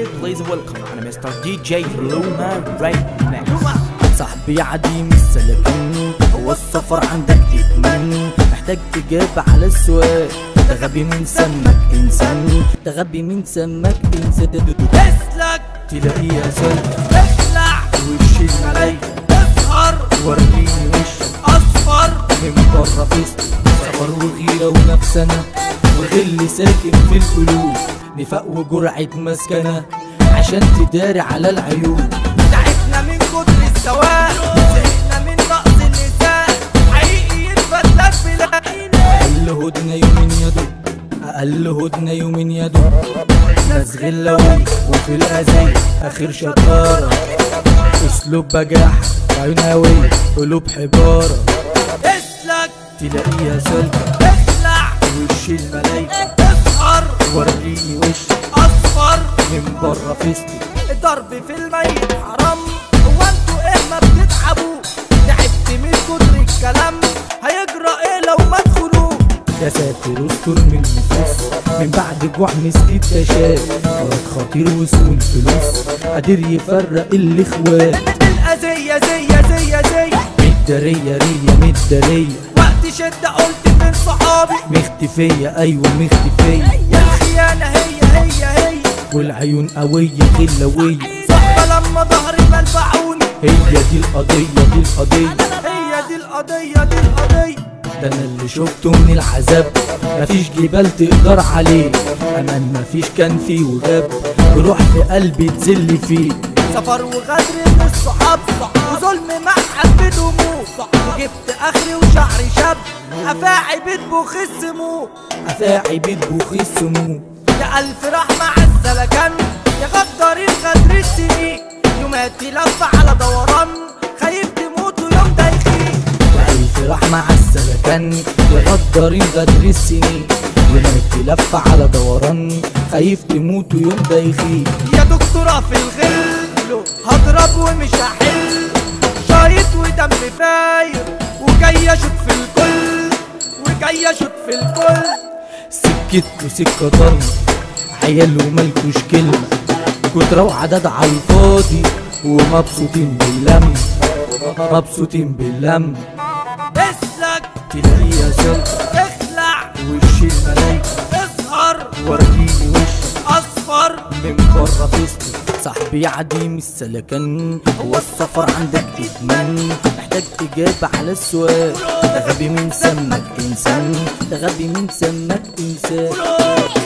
Hey, please welcome أنا مستر دي جي لوما رايت صاحبي عديم السلكين هو السفر عندك ادمان محتاج تجاب على السؤال ده غبي من سمك انسان ده غبي من سمك انسان اسلك تلاقيه سلك اخلع وش الملايكة اسهر وريني وشك اصفر من بره فيست سفر وغيرة ونفسنا وغل ساكن في القلوب نفاق وجرعة مسكنة عشان تداري على العيوب تعبنا من كتر السواق زهقنا من نقص النساء حقيقي يتفتت بلاقينا أقل هدنة يومين يدوب أقل هدنة يومين يدوب ناس غلوية وفي الأذية آخر شطارة أسلوب بجاح عيون هوية قلوب حجارة اسلك تلاقيها سالكة اخلع وش الملايكة اسهر وريني وشك اصفر من بره فيستي الضرب في الميت حرام هو انتوا ايه ما بتتعبوا تعبت من كتر الكلام هيجرى ايه لو ما تخونوه يا ساتر استر من النفوس من بعد جوع مسكت تشاف مرض خطير واسمه الفلوس قادر يفرق الاخوات الأذية زي زي زي مدارية رية مدارية وقت شدة قلت فين صحابي مختفية ايوه مختفية يا الخيانة هي هي هي والعيون قوية غلوية صحبة لما ظهري بلبعوني هي دي القضية دي القضية هي دي القضية دي القضية ده انا اللي شفته من العذاب مفيش جبال تقدر عليه امان مفيش كان فيه وغاب بروح في قلبي تزل فيه سفر وغدر من الصحاب وظلم مع حبة هموم وجبت اخري وشعري شاب افاعي بتبوخ السموم افاعي بتبوخ السموم يا ألف رحمة عالسلكان يا غدارين غدر السنين يوماتي لفة على دوران خايف تموتوا يوم ده يخيب وألف رحمة عالسلكان يغدرين غدر السنين ونمت لفة على دوران خايف تموت ويوم ده يخيب يا دكتورة في الغل هضرب ومش هحل شايط ودم فاير وجاي اشوط في الكل وجاي اشوط في الكل سكتكوا سكة ضلمة عيال وملكوش كلمة كترة وعدد على الفاضي ومبسوطين باللم مبسوطين باللم اسلك تلاقيها سلطة اخلع وش الملايكة اسهر وريني وشك اصفر من بره فيستي صاحبي عديم السلكان هو السفر عندك ادمان محتاج اجابة على السؤال ده غبي من سمك انسان ده غبي من سمك انسان